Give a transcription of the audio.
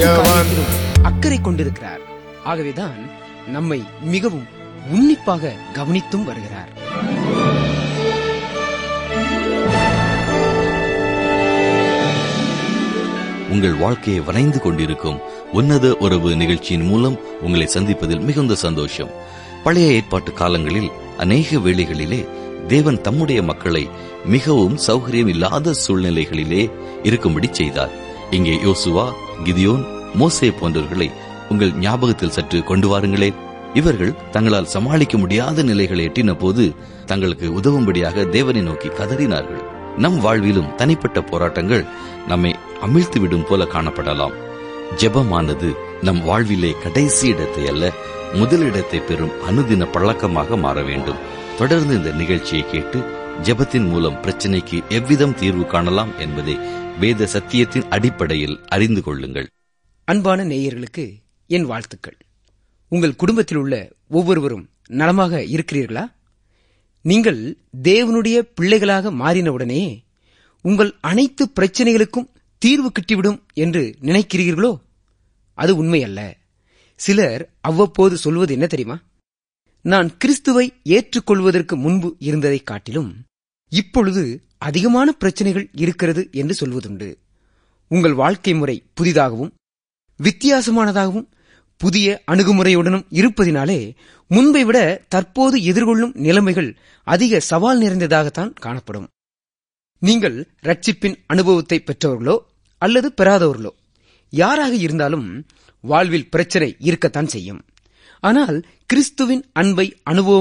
காரியத்திலும் அக்கறை கொண்டிருக்கிறார் ஆகவேதான் நம்மை மிகவும் உன்னிப்பாக கவனித்தும் வருகிறார் உங்கள் வாழ்க்கையை வரைந்து கொண்டிருக்கும் உன்னத உறவு நிகழ்ச்சியின் மூலம் உங்களை சந்திப்பதில் மிகுந்த சந்தோஷம் பழைய ஏற்பாட்டு காலங்களில் அநேக வேளைகளிலே தேவன் தம்முடைய மக்களை மிகவும் சௌகரியம் இல்லாத சூழ்நிலைகளிலே இருக்கும்படி செய்தார் இங்கே யோசுவா கிதியோன் மோசே போன்றவர்களை உங்கள் ஞாபகத்தில் சற்று கொண்டு வாருங்களே இவர்கள் தங்களால் சமாளிக்க முடியாத நிலைகளை எட்டின போது தங்களுக்கு உதவும்படியாக தேவனை நோக்கி கதறினார்கள் நம் வாழ்விலும் தனிப்பட்ட போராட்டங்கள் நம்மை அமிழ்த்துவிடும் போல காணப்படலாம் ஜெபமானது நம் வாழ்விலே கடைசி இடத்தை அல்ல முதலிடத்தை பெறும் அனுதின பழக்கமாக மாற வேண்டும் தொடர்ந்து இந்த நிகழ்ச்சியை கேட்டு ஜெபத்தின் மூலம் பிரச்சனைக்கு எவ்விதம் தீர்வு காணலாம் என்பதை வேத சத்தியத்தின் அடிப்படையில் அறிந்து கொள்ளுங்கள் அன்பான நேயர்களுக்கு என் வாழ்த்துக்கள் உங்கள் குடும்பத்தில் உள்ள ஒவ்வொருவரும் நலமாக இருக்கிறீர்களா நீங்கள் தேவனுடைய பிள்ளைகளாக மாறினவுடனே உங்கள் அனைத்து பிரச்சனைகளுக்கும் தீர்வு கிட்டிவிடும் என்று நினைக்கிறீர்களோ அது உண்மையல்ல சிலர் அவ்வப்போது சொல்வது என்ன தெரியுமா நான் கிறிஸ்துவை ஏற்றுக்கொள்வதற்கு முன்பு இருந்ததை காட்டிலும் இப்பொழுது அதிகமான பிரச்சனைகள் இருக்கிறது என்று சொல்வதுண்டு உங்கள் வாழ்க்கை முறை புதிதாகவும் வித்தியாசமானதாகவும் புதிய அணுகுமுறையுடனும் இருப்பதினாலே முன்பை விட தற்போது எதிர்கொள்ளும் நிலைமைகள் அதிக சவால் நிறைந்ததாகத்தான் காணப்படும் நீங்கள் ரட்சிப்பின் அனுபவத்தை பெற்றவர்களோ அல்லது பெறாதவர்களோ யாராக இருந்தாலும் வாழ்வில் பிரச்சனை இருக்கத்தான் செய்யும் ஆனால் கிறிஸ்துவின் அன்பை அனுபவம்